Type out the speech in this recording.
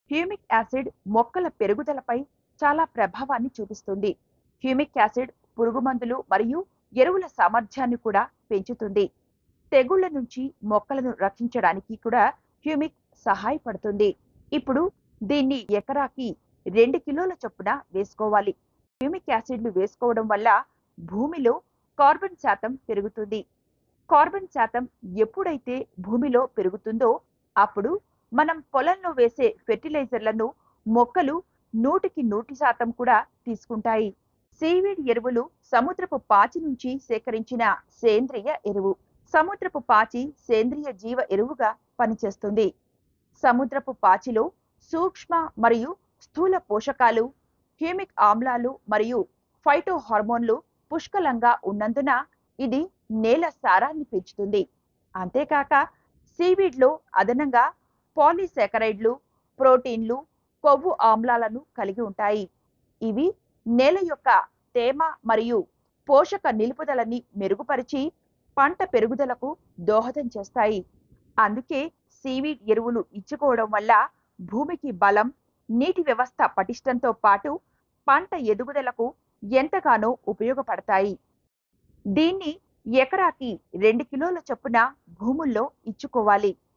humic acid మొక్కల పెరుగుదలపై చాలా ప్రభావాన్ని చూపిస్తుంది హ్యూమిక్ యాసిడ్ పురుగు మందులు మరియు ఎరువుల సామర్థ్యాన్ని కూడా పెంచుతుంది తెగుళ్ల నుంచి మొక్కలను రక్షించడానికి కూడా హ్యూమిక్ సహాయపడుతుంది ఇప్పుడు దీన్ని ఎకరాకి రెండు కిలోల చొప్పున వేసుకోవాలి హ్యూమిక్ యాసిడ్లు వేసుకోవడం వల్ల భూమిలో కార్బన్ శాతం పెరుగుతుంది కార్బన్ శాతం ఎప్పుడైతే భూమిలో పెరుగుతుందో అప్పుడు మనం పొలంలో వేసే ఫెర్టిలైజర్లను మొక్కలు నూటికి నూటి శాతం కూడా తీసుకుంటాయి సీవీడ్ ఎరువులు సముద్రపు పాచి నుంచి సేకరించిన సేంద్రియ ఎరువు సముద్రపు పాచి సేంద్రియ జీవ ఎరువుగా పనిచేస్తుంది సముద్రపు పాచిలో సూక్ష్మ మరియు స్థూల పోషకాలు హ్యూమిక్ ఆమ్లాలు మరియు ఫైటో హార్మోన్లు పుష్కలంగా ఉన్నందున ఇది నేల సారాన్ని పెంచుతుంది అంతేకాక సీవీడ్లో అదనంగా పాలీసాకరైడ్లు ప్రోటీన్లు కొవ్వు ఆమ్లాలను కలిగి ఉంటాయి ఇవి నేల యొక్క తేమ మరియు పోషక నిలుపుదలని మెరుగుపరిచి పంట పెరుగుదలకు దోహదం చేస్తాయి అందుకే సీవీడ్ ఎరువులు ఇచ్చుకోవడం వల్ల భూమికి బలం నీటి వ్యవస్థ పటిష్టంతో పాటు పంట ఎదుగుదలకు ఎంతగానో ఉపయోగపడతాయి దీన్ని ఎకరాకి రెండు కిలోల చొప్పున భూముల్లో ఇచ్చుకోవాలి